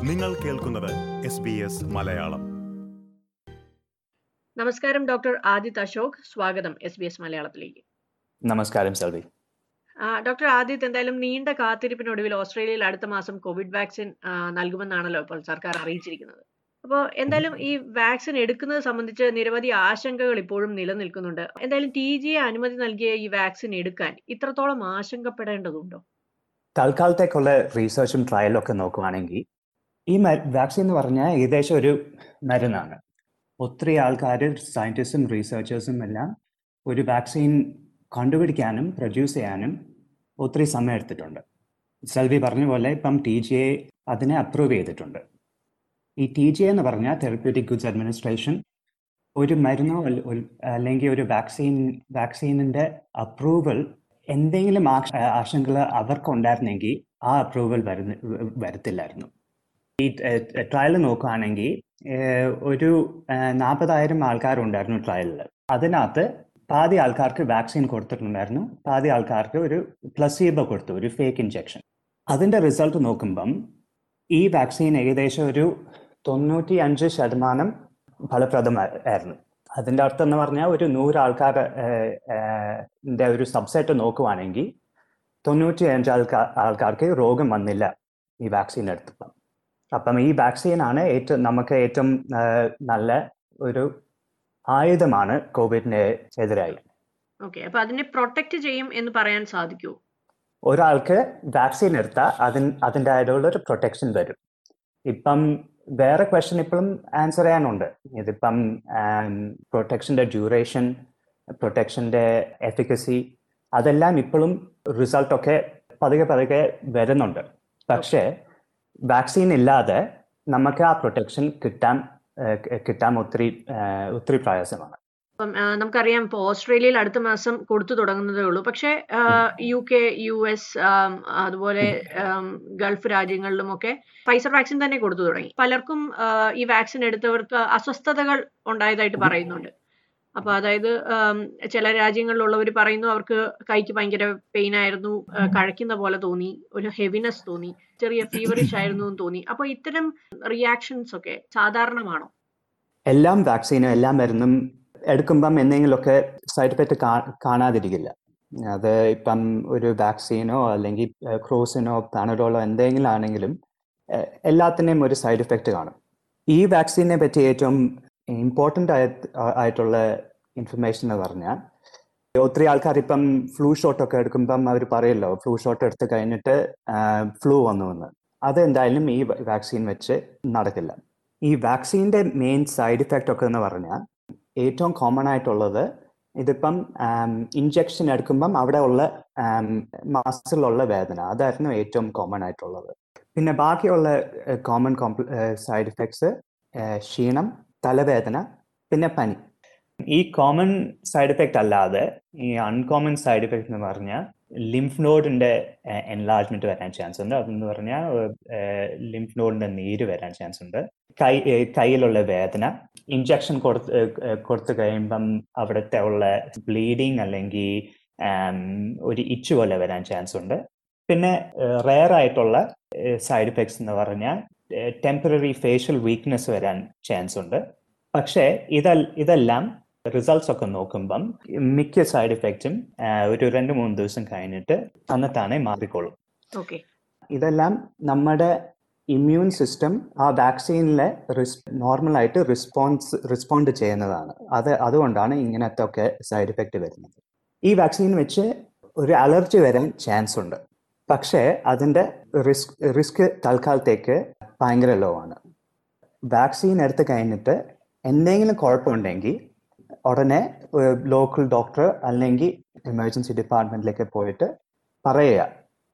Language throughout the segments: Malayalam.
നിങ്ങൾ കേൾക്കുന്നത് എസ് ബി എസ് മലയാളം നമസ്കാരം ഡോക്ടർ ആദിത് അശോക് സ്വാഗതം എസ് ബി എസ് മലയാളത്തിലേക്ക് നമസ്കാരം സെൽവി ആ, ഡോക്ടർ ആദിത് എന്തായാലും നീണ്ട കാത്തിരിപ്പിനൊടുവിൽ ഓസ്ട്രേലിയയിൽ അടുത്ത മാസം കോവിഡ് വാക്സിൻ ആ, നൽകുമെന്നാണല്ലോ ഇപ്പോൾ സർക്കാർ അറിയിച്ചിരിക്കുന്നത് അപ്പോൾ എന്തായാലും ഈ വാക്സിൻ എടുക്കുന്നത് സംബന്ധിച്ച് നിരവധി ആശങ്കകൾ ഇപ്പോഴും നിലനിൽക്കുന്നുണ്ട് എന്തായാലും ടി ജി എ അനുമതി നൽകിയ ഈ വാക്സിൻ എടുക്കാൻ ഇത്രത്തോളം ആശങ്കപ്പെടേണ്ടതുണ്ടോ തൽക്കാലത്തേക്കുള്ള റീസർച്ചും ട്രയലും ഒക്കെ നോക്കുവാണെങ്കിൽ ഈ വാക്സിൻ എന്ന് പറഞ്ഞാൽ ഏകദേശം ഒരു മരുന്നാണ് ഒത്തിരി ആൾക്കാർ സയൻറ്റിസ്റ്റും റീസർച്ചേഴ്സും എല്ലാം ഒരു വാക്സിൻ കണ്ടുപിടിക്കാനും പ്രൊഡ്യൂസ് ചെയ്യാനും ഒത്തിരി സമയം എടുത്തിട്ടുണ്ട് സെൽവി പറഞ്ഞ പോലെ ഇപ്പം ടി ജി എ അതിനെ അപ്രൂവ് ചെയ്തിട്ടുണ്ട് ഈ ടി ജി എന്ന് പറഞ്ഞാൽ തെറപ്യൂട്ടിക് ഗുഡ്സ് അഡ്മിനിസ്ട്രേഷൻ ഒരു മരുന്നോ അല്ല- ഒരു- അല്ലെങ്കിൽ ഒരു വാക്സിൻ വാക്സിനിന്റെ അപ്രൂവൽ എന്തെങ്കിലും ആശ- ആശങ്കകൾ അവർക്കുണ്ടായിരുന്നെങ്കിൽ ആ അപ്രൂവൽ വരുന്ന വരത്തില്ലായിരുന്നു ഈ ട്രയൽ നോക്കുകയാണെങ്കിൽ ഏഹ്, ഒരു നാൽപ്പതായിരം ആൾക്കാരുണ്ടായിരുന്നു ട്രയലിൽ അതിനകത്ത് പാതി ആൾക്കാർക്ക് വാക്സിൻ കൊടുത്തിട്ടുണ്ടായിരുന്നു പാതി ആൾക്കാർക്ക് ഒരു പ്ലസീബോ കൊടുത്തു ഒരു ഫേക്ക് ഇഞ്ചെക്ഷൻ അതിന്റെ റിസൾട്ട് നോക്കുമ്പം ഈ വാക്സിൻ ഏകദേശം ഒരു തൊണ്ണൂറ്റി അഞ്ച് ശതമാനം ഫലപ്രദമായിരുന്നു അതിന്റെ അർത്ഥം എന്ന് പറഞ്ഞാൽ ഒരു നൂറ് ആൾക്കാർ ന്റെ ഒരു സബ്സെറ്റ് നോക്കുവാണെങ്കിൽ തൊണ്ണൂറ്റി അഞ്ച് ആൾക്കാർ ആൾക്കാർക്ക് രോഗം വന്നില്ല ഈ വാക്സിൻ എടുത്തപ്പം അപ്പം ഈ വാക്സിനാണ് ഏറ്റവും നമുക്ക് ഏറ്റവും ആ, നല്ല ഒരു ആയുധമാണ് കോവിഡിന് എതിരായി ഓക്കെ അപ്പൊ അതിനെ പ്രൊട്ടക്ട് ചെയ്യും എന്ന് പറയാൻ സാധിക്കുമോ ഒരാൾക്ക് വാക്സിൻ എടുത്താൽ അതിന് അതിൻ്റെ ആയിട്ടുള്ള ഒരു പ്രൊട്ടക്ഷൻ വരും ഇപ്പം വേറെ ക്വസ്റ്റ്യൻ ഇപ്പോഴും ആൻസർ ചെയ്യാനുണ്ട് ഇതിപ്പം പ്രൊട്ടക്ഷൻ്റെ ഡ്യൂറേഷൻ പ്രൊട്ടക്ഷൻ്റെ എഫിക്കസി അതെല്ലാം ഇപ്പോഴും റിസൾട്ടൊക്കെ പതുക്കെ പതുക്കെ വരുന്നുണ്ട് പക്ഷേ വാക്സിൻ ഇല്ലാതെ നമുക്ക് ആ പ്രൊട്ടക്ഷൻ കിട്ടാൻ ഏഹ്, കിട്ടാൻ ഒത്തിരി ഏഹ്, ഒത്തിരി പ്രയാസമാണ് അപ്പം ആ, നമുക്കറിയാം ഇപ്പോൾ ഓസ്ട്രേലിയയിൽ അടുത്ത മാസം കൊടുത്തു തുടങ്ങുന്നതേ ഉള്ളൂ പക്ഷേ ആ, യു കെ യു എസ് ആം, അതുപോലെ ആം, ഗൾഫ് രാജ്യങ്ങളിലുമൊക്കെ ഫൈസർ വാക്സിൻ തന്നെ കൊടുത്തു തുടങ്ങി പലർക്കും ആ, ഈ വാക്സിൻ എടുത്തവർക്ക് അസ്വസ്ഥതകൾ ഉണ്ടായതായിട്ട് പറയുന്നുണ്ട് അപ്പൊ അതായത് ആം, ചില രാജ്യങ്ങളിലുള്ളവർ പറയുന്നു അവർക്ക് കൈക്ക് ഭയങ്കര പെയിൻ ആയിരുന്നു ആ, കഴയ്ക്കുന്ന പോലെ തോന്നി ഒരു ഹെവിനെസ് തോന്നി ചെറിയ ഫീവറിഷ് ആയിരുന്നു എന്ന് തോന്നി അപ്പൊ ഇത്തരം റിയാക്ഷൻസ് ഒക്കെ സാധാരണമാണോ എല്ലാം വാക്സിനും എല്ലാം മരുന്നും എടുക്കുമ്പം എന്തെങ്കിലുമൊക്കെ സൈഡ് എഫക്റ്റ് കാണാതിരിക്കില്ല അത് ഇപ്പം ഒരു വാക്സിനോ അല്ലെങ്കിൽ ക്രോസിനോ പാനഡോളോ എന്തെങ്കിലും ആണെങ്കിലും എ- എല്ലാത്തിനെയും ഒരു സൈഡ് എഫക്റ്റ് കാണും ഈ വാക്സിനെ പറ്റി ഏറ്റവും ഇമ്പോർട്ടൻ്റ് ആയിട്ടുള്ള ഇൻഫർമേഷൻ എന്ന് പറഞ്ഞാൽ ഒത്തിരി ആൾക്കാർ ഇപ്പം ഫ്ലൂ ഷോട്ട് ഒക്കെ എടുക്കുമ്പം അവർ പറയല്ലോ ഫ്ലൂ ഷോട്ട് എടുത്ത് കഴിഞ്ഞിട്ട് ഫ്ലൂ വന്നു എന്ന് അത് എന്തായാലും ഈ വാക്സിൻ വെച്ച് നടക്കില്ല ഈ വാക്സിൻ്റെ മെയിൻ സൈഡ് ഇഫക്റ്റ് ഒക്കെ എന്ന് പറഞ്ഞാൽ ഏറ്റവും കോമൺ ആയിട്ടുള്ളത് ഇതിപ്പം ഇഞ്ചക്ഷൻ എടുക്കുമ്പം അവിടെ ഉള്ള മാസത്തിലുള്ള വേദന അതായിരുന്നു ഏറ്റവും കോമൺ ആയിട്ടുള്ളത് പിന്നെ ബാക്കിയുള്ള കോമൺ സൈഡ് ഇഫക്ട്സ് ക്ഷീണം തലവേദന പിന്നെ പനി ഈ കോമൺ സൈഡ് ഇഫക്റ്റ് അല്ലാതെ ഈ അൺകോമൺ സൈഡ് ഇഫക്റ്റ് എന്ന് പറഞ്ഞാൽ ലിംഫ് നോഡിന്റെ എൻലാർജ്മെന്റ് വരാൻ ചാൻസ് ഉണ്ട് അതെന്ന് പറഞ്ഞാൽ ലിംഫ് നോഡിന്റെ നീര് വരാൻ ചാൻസ് ഉണ്ട് കൈ ഏഹ് കയ്യിലുള്ള വേദന ഇഞ്ചക്ഷൻ കൊടുത്ത് ഏഹ് ഏഹ് കൊടുത്തു കഴിയുമ്പം അവിടുത്തെ ഉള്ള ബ്ലീഡിങ് അല്ലെങ്കിൽ ആം, ഒരു ഇച്ച് പോലെ വരാൻ ചാൻസ് ഉണ്ട് പിന്നെ റെയർ ആയിട്ടുള്ള സൈഡ് ഇഫക്ട്സ് എന്ന് പറഞ്ഞാൽ ടെമ്പററി ഫേഷ്യൽ വീക്ക്നെസ് വരാൻ ചാൻസ് ഉണ്ട് പക്ഷേ ഇതൽ ഇതെല്ലാം റിസൾട്ട്സ് ഒക്കെ നോക്കുമ്പം മിക്ക സൈഡ് ഇഫക്റ്റും ഒരു രണ്ട് മൂന്ന് ദിവസം കഴിഞ്ഞിട്ട് തന്നെത്താനെ മാറിക്കോളും ഓക്കെ ഇതെല്ലാം നമ്മുടെ ഇമ്മ്യൂൺ സിസ്റ്റം ആ വാക്സിനിലെ നോർമലായിട്ട് റെസ്പോൺസ് റെസ്പോണ്ട് ചെയ്യുന്നതാണ് അത് അതുകൊണ്ടാണ് ഇങ്ങനത്തെ ഒക്കെ സൈഡ് ഇഫക്റ്റ് വരുന്നത് ഈ വാക്സിൻ വെച്ച് ഒരു അലർജി വരാൻ ചാൻസ് ഉണ്ട് പക്ഷേ അതിൻ്റെ റിസ്ക് റിസ്ക് തൽക്കാലത്തേക്ക് ഭയങ്കര ലോ ആണ് വാക്സിൻ എടുത്ത് കഴിഞ്ഞിട്ട് എന്തെങ്കിലും കുഴപ്പമുണ്ടെങ്കിൽ ഉടനെ ലോക്കൽ ഡോക്ടർ അല്ലെങ്കിൽ എമർജൻസി ഡിപ്പാർട്ട്മെന്റിലേക്ക് പോയിട്ട് പറയുക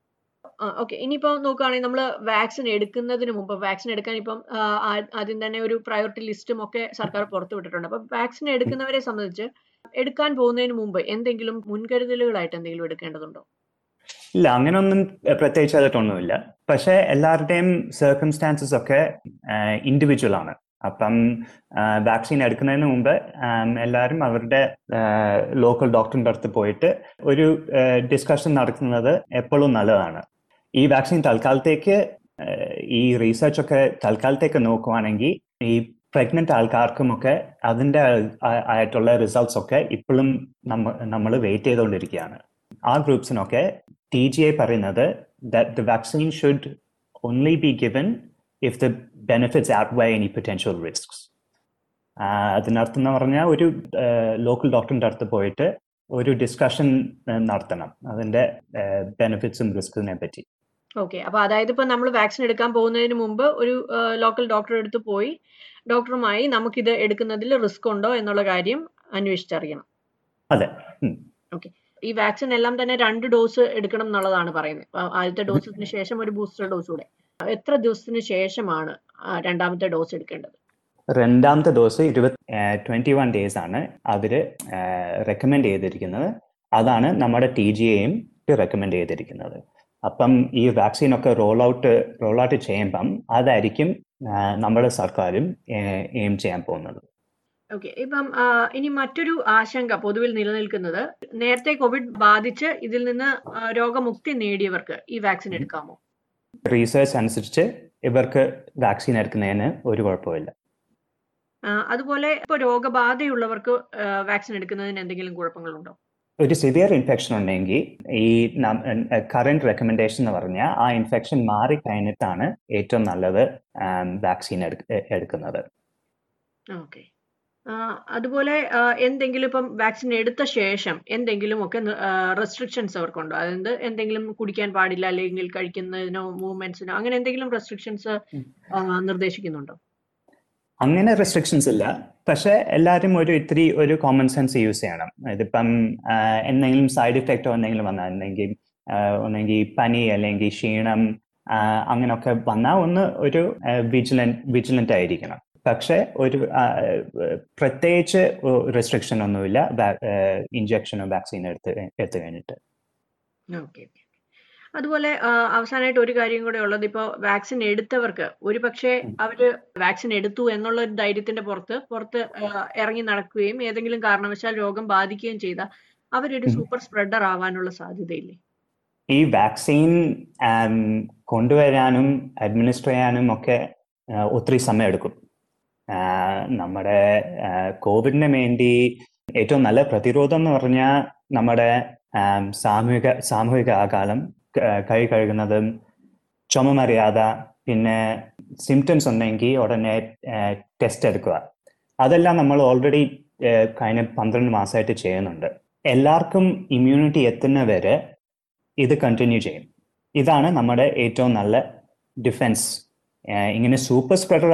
ഓക്കെ ഇനിയിപ്പോ നോക്കുകയാണെങ്കിൽ നമ്മൾ വാക്സിൻ എടുക്കുന്നതിന് മുമ്പ് വാക്സിൻ എടുക്കാൻ ഇപ്പം ആ, ആ- ആദ്യം തന്നെ ഒരു പ്രയോറിറ്റി ലിസ്റ്റും ഒക്കെ സർക്കാർ പുറത്തുവിട്ടിട്ടുണ്ട് അപ്പൊ വാക്സിൻ എടുക്കുന്നവരെ സംബന്ധിച്ച് എടുക്കാൻ പോകുന്നതിന് മുമ്പ് എന്തെങ്കിലും മുൻകരുതലുകളായിട്ട് എന്തെങ്കിലും എടുക്കേണ്ടതുണ്ടോ ഇല്ല അങ്ങനെയൊന്നും എഹ്, പ്രത്യേകിച്ച് ചെയ്തിട്ടൊന്നുമില്ല പക്ഷെ എല്ലാവരുടെയും സർക്കംസ്റ്റാൻസസ് ഒക്കെ ഇൻഡിവിജ്വൽ ആണ് അപ്പം വാക്സിൻ എടുക്കുന്നതിന് മുമ്പ് ആം, എല്ലാവരും അവരുടെ ലോക്കൽ ഡോക്ടറിൻ്റെ അടുത്ത് പോയിട്ട് ഒരു ഡിസ്കഷൻ നടത്തുന്നത് എപ്പോഴും നല്ലതാണ് ഈ വാക്സിൻ തൽക്കാലത്തേക്ക് ഈ റീസെർച്ച് ഒക്കെ തൽക്കാലത്തേക്ക് നോക്കുവാണെങ്കിൽ ഈ പ്രഗ്നന്റ് ആൾക്കാർക്കുമൊക്കെ അതിൻ്റെ ആയിട്ടുള്ള റിസൾട്ട്സ് ഒക്കെ ഇപ്പോഴും നമ്മ നമ്മൾ വെയിറ്റ് ചെയ്തുകൊണ്ടിരിക്കുകയാണ് ആ ഗ്രൂപ്പ്സിനൊക്കെ ടി ജി ഐ പറയുന്നത് that the vaccine should only be given if the benefits outweigh any potential risks അതിനർത്ഥം എന്ന് പറഞ്ഞാൽ ഒരു ലോക്കൽ ഡോക്ടറിൻ്റെ അടുത്ത് പോയിട്ട് ഒരു ഡിസ്കഷൻ നടത്തണം അതിൻ്റെ ബെനിഫിറ്റ്സും റിസ്കിനെ പറ്റി ഓക്കെ അപ്പൊ അതായത് ഇപ്പൊ നമ്മൾ വാക്സിൻ എടുക്കാൻ പോകുന്നതിന് മുമ്പ് ഒരു ലോക്കൽ ഡോക്ടറെ അടുത്ത് പോയി ഡോക്ടറുമായി നമുക്കിത് എടുക്കുന്നതിൽ റിസ്ക് ഉണ്ടോ എന്നുള്ള കാര്യം അന്വേഷിച്ചറിയണം അതെ ഉം. ഈ വാക്സിൻ എല്ലാം തന്നെ രണ്ട് ഡോസ് എടുക്കണം എന്നുള്ളതാണ് പറയുന്നത് അപ്പൊ ആദ്യത്തെ ഡോസിന് ശേഷം ഒരു ബൂസ്റ്റർ ഡോസ് കൂടെ എത്ര ദിവസത്തിന് ശേഷമാണ് ആ രണ്ടാമത്തെ ഡോസ് എടുക്കേണ്ടത് രണ്ടാമത്തെ ഡോസ് ഇരുപത് ട്വന്റി വൺ ഡേയ്സ് ആണ് അവർ റെക്കമെൻഡ് ചെയ്തിരിക്കുന്നത് അതാണ് നമ്മുടെ ടി ജി എയും റെക്കമെൻഡ് ചെയ്തിരിക്കുന്നത് അപ്പം ഈ വാക്സിൻ ഒക്കെ റോൾ ഔട്ട് റോൾ ഔട്ട് ചെയ്യുമ്പം അതായിരിക്കും ആ, നമ്മുടെ സർക്കാരും എയിം ചെയ്യാൻ പോകുന്നത് ഓക്കെ ഇപ്പം ആ, ഇനി മറ്റൊരു ആശങ്ക പൊതുവിൽ നിലനിൽക്കുന്നത് നേരത്തെ കോവിഡ് ബാധിച്ച് ഇതിൽ നിന്ന് ആ, രോഗമുക്തി നേടിയവർക്ക് ഈ വാക്സിൻ എടുക്കാമോ റീസേർച്ച് അനുസരിച്ച് ഇവർക്ക് വാക്സിൻ എടുക്കുന്നതിന് ഒരു കുഴപ്പമില്ല ആ, അതുപോലെ ഇപ്പോൾ രോഗബാധയുള്ളവർക്ക് വാക്സിൻ എടുക്കുന്നതിന് എന്തെങ്കിലും കുഴപ്പങ്ങളുണ്ടോ ഒരു സിവിയർ ഇൻഫെക്ഷൻ ഉണ്ടെങ്കിൽ ഈ കറന്റ് റെക്കമെൻഡേഷൻ എന്ന് പറഞ്ഞാൽ ആ ഇൻഫെക്ഷൻ മാറി കഴിഞ്ഞിട്ടാണ് ഏറ്റവും നല്ലത് വാക്സിൻ എടുക്കുന്നത് ഓക്കെ അതുപോലെ ആ, എന്തെങ്കിലും ഇപ്പം വാക്സിൻ എടുത്ത ശേഷം എന്തെങ്കിലും ഒക്കെ റെസ്ട്രിക്ഷൻസ് അവർക്കുണ്ടോ അതായത് എന്തെങ്കിലും കുടിക്കാൻ പാടില്ല അല്ലെങ്കിൽ കഴിക്കുന്നതിനോ മൂവ്മെന്റ്സിനോ അങ്ങനെ എന്തെങ്കിലും റെസ്ട്രിക്ഷൻസ് ഉം. നിർദ്ദേശിക്കുന്നുണ്ടോ അങ്ങനെ റെസ്ട്രിക്ഷൻസ് ഇല്ല പക്ഷെ എല്ലാവരും ഒരു ഇത്തിരി ഒരു കോമൺ സെൻസ് യൂസ് ചെയ്യണം ഇതിപ്പം ആ, എന്തെങ്കിലും സൈഡ് ഇഫക്റ്റോ എന്തെങ്കിലും വന്നാൽ അല്ലെങ്കിൽ ഒന്നെങ്കിൽ പനി അല്ലെങ്കിൽ ക്ഷീണം ആ, അങ്ങനെയൊക്കെ വന്നാൽ ഒന്ന് ഒരു വിജിലൻ വിജിലന്റ് ആയിരിക്കണം പക്ഷെ ഒരു ആ, പ്രത്യേകിച്ച് റെസ്ട്രിക്ഷൻ ഒന്നുമില്ല ഇഞ്ചക്ഷനോ വാക്സിൻ എടുത്ത് എടുത്തു കഴിഞ്ഞിട്ട് ഓക്കെ ഓക്കെ അതുപോലെ ആ, അവസാനമായിട്ട് ഒരു കാര്യം കൂടെ ഉള്ളത് ഇപ്പോൾ വാക്സിൻ എടുത്തവർക്ക് ഒരു പക്ഷേ ഉം. അവര് വാക്സിൻ എടുത്തു എന്നുള്ള ഒരു ധൈര്യത്തിന്റെ പുറത്ത് പുറത്ത് ആ, ഇറങ്ങി നടക്കുകയും ഏതെങ്കിലും കാരണവശാൽ രോഗം ബാധിക്കുകയും ചെയ്ത അവരൊരു ഉം. സൂപ്പർ സ്പ്രെഡർ ആവാനുള്ള സാധ്യതയില്ലേ ഈ വാക്സിൻ ആം, കൊണ്ടുവരാനും അഡ്മിനിസ്റ്റർ ചെയ്യാനും ഒക്കെ ആ, ഒത്തിരി സമയം എടുക്കും ആ, നമ്മുടെ ആ, കോവിഡിന് വേണ്ടി ഏറ്റവും നല്ല പ്രതിരോധം എന്ന് പറഞ്ഞാൽ നമ്മുടെ ആം, സാമൂഹിക സാമൂഹിക ആഘാതം ക- കൈ കഴുകുന്നതും ചുമമറിയാതെ പിന്നെ സിംറ്റംസ് ഉണ്ടെങ്കിൽ ഉടനെ ടെസ്റ്റ് എടുക്കുക അതെല്ലാം നമ്മൾ ഓൾറെഡി കഴിഞ്ഞ പന്ത്രണ്ട് മാസമായിട്ട് ചെയ്യുന്നുണ്ട് എല്ലാവർക്കും ഇമ്മ്യൂണിറ്റി എത്തുന്നവരെ ഇത് കണ്ടിന്യൂ ചെയ്യും ഇതാണ് നമ്മുടെ ഏറ്റവും നല്ല ഡിഫൻസ് ഇങ്ങനെ സൂപ്പർ സ്പ്രെഡർ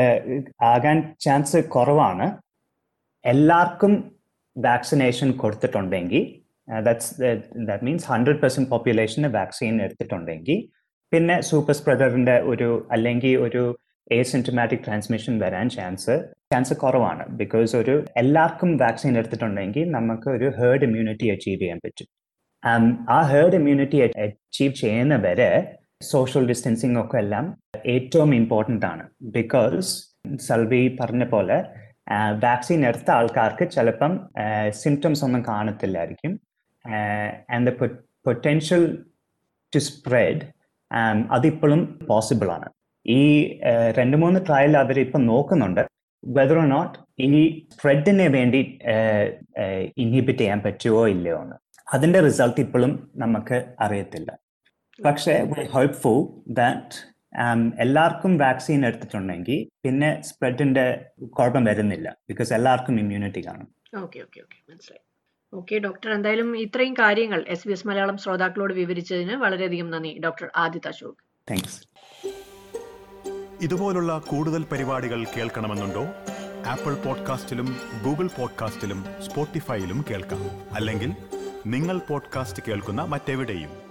ആകാൻ ചാൻസ് കുറവാണ് എല്ലാവർക്കും വാക്സിനേഷൻ കൊടുത്തിട്ടുണ്ടെങ്കിൽ that's that means hundred percent പോപ്പുലേഷന് വാക്സിൻ എടുത്തിട്ടുണ്ടെങ്കിൽ പിന്നെ സൂപ്പർ സ്പ്രെഡറിന്റെ ഒരു അല്ലെങ്കിൽ ഒരു എസിംറ്റമാറ്റിക് ട്രാൻസ്മിഷൻ വരാൻ ചാൻസ് ചാൻസ് കുറവാണ് ബിക്കോസ് ഒരു എല്ലാവർക്കും വാക്സിൻ എടുത്തിട്ടുണ്ടെങ്കിൽ നമുക്ക് ഒരു ഹേർഡ് ഇമ്മ്യൂണിറ്റി അച്ചീവ് ചെയ്യാൻ പറ്റും Um, ആ ഹേർഡ് ഇമ്മ്യൂണിറ്റി അച്ചീവ് ചെയ്യുന്ന വരെ സോഷ്യൽ ഡിസ്റ്റൻസിങ് ഒക്കെ എല്ലാം ഏറ്റവും ഇമ്പോർട്ടൻ്റ് ആണ് ബിക്കോസ് സൽവി പറഞ്ഞ പോലെ വാക്സിൻ എടുത്ത ആൾക്കാർക്ക് ചിലപ്പം സിംറ്റംസ് ഒന്നും കാണത്തില്ലായിരിക്കും and the potential to spread അതിപ്പോഴും പോസിബിൾ ആണ് ഈ uh, രണ്ട് മൂന്ന് ട്രയൽ അവർ ഇപ്പം നോക്കുന്നുണ്ട് വെദർ ഓർ നോട്ട് ഈ സ്പ്രെഡിനെ വേണ്ടി ഇൻഹിബിറ്റ് ചെയ്യാൻ പറ്റുമോ ഇല്ലയോ എന്ന് അതിന്റെ റിസൾട്ട് ഇപ്പോഴും നമുക്ക് അറിയത്തില്ല പക്ഷേ വി ഹോപ്പ്ഫുൾ ദാറ്റ് എല്ലാവർക്കും വാക്സിൻ എടുത്തിട്ടുണ്ടെങ്കിൽ പിന്നെ സ്പ്രെഡിന്റെ കുഴപ്പം വരുന്നില്ല ബിക്കോസ് എല്ലാവർക്കും ഇമ്മ്യൂണിറ്റി കാണും ഓക്കെ ഓക്കെ ഓക്കെ മനസ്സിലായി ഓക്കെ ഡോക്ടർ എന്തായാലും ഇത്രയും കാര്യങ്ങൾ എസ് ബി എസ് മലയാളം ശ്രോതാക്കളോട് വിവരിച്ചതിന് വളരെയധികം നന്ദി ഡോക്ടർ ആദിത്യ അശോക് താങ്ക്സ് ഇതുപോലുള്ള കൂടുതൽ പരിപാടികൾ കേൾക്കണമെന്നുണ്ടോ ആപ്പിൾ പോഡ്കാസ്റ്റിലും ഗൂഗിൾ പോഡ്കാസ്റ്റിലും സ്പോട്ടിഫൈയിലും കേൾക്കാം അല്ലെങ്കിൽ നിങ്ങൾ പോഡ്കാസ്റ്റ് കേൾക്കുന്ന മറ്റെവിടെയും